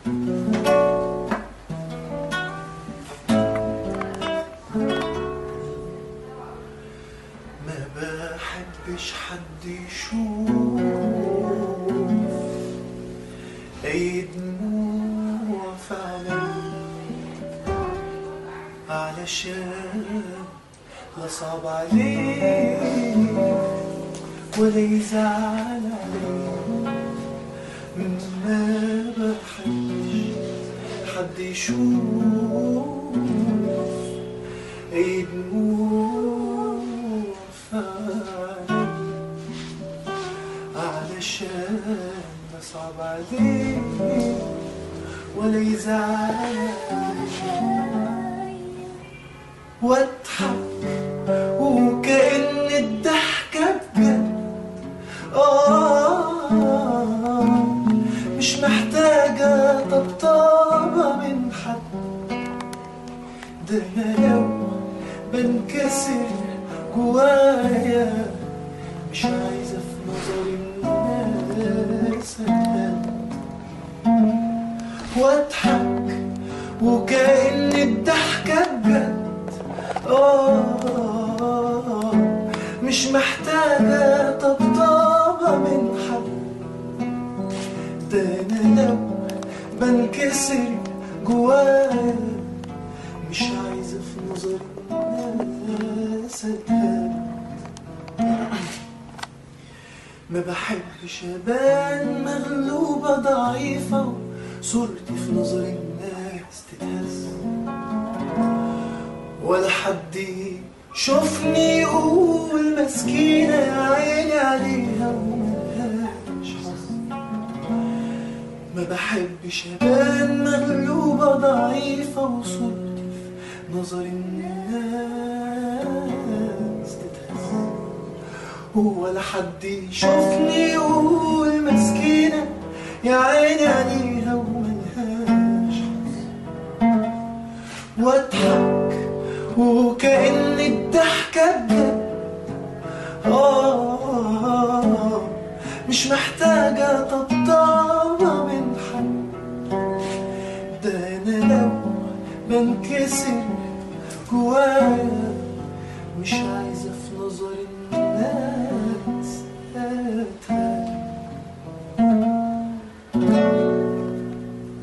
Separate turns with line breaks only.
ما بحبش حد يشوف أي دموع في عيني علشان لا صعب عليه ولا يزعل عليه ما بحبش حد يشوف أي دموع في عيني علشان لا صعب عليه ولا يزعل واضحك وكأن الضحكة بجد آه مش محتاجة طبطبة من حد ده أنا لو بنكسر جوايا مش عايزة في نظر الناس أبان واضحك وكأن الضحكة بجد آه مش محتاجة طبطبة من حد ده أنا لو بنكسر جوايا مش عايزة في نظر الناس أتهان ما بحبش أبان مغلوبة ضعيفة صورتي في نظر الناس تتهز ولا حد يشوفني يقول مسكينة يا عيني عليها وملهاش حظ ما بحبش أبان مغلوبة ضعيفة وصورتي في نظر الناس تتهز ولا حد يشوفني يقول مسكينة يا عيني عليها وملهاش حظ واضحك وكأن الضحكة بجد آه مش محتاجة طبطبة من حد ده أنا لو بنكسر جوايا مش عايزة في نظر الناس أتهان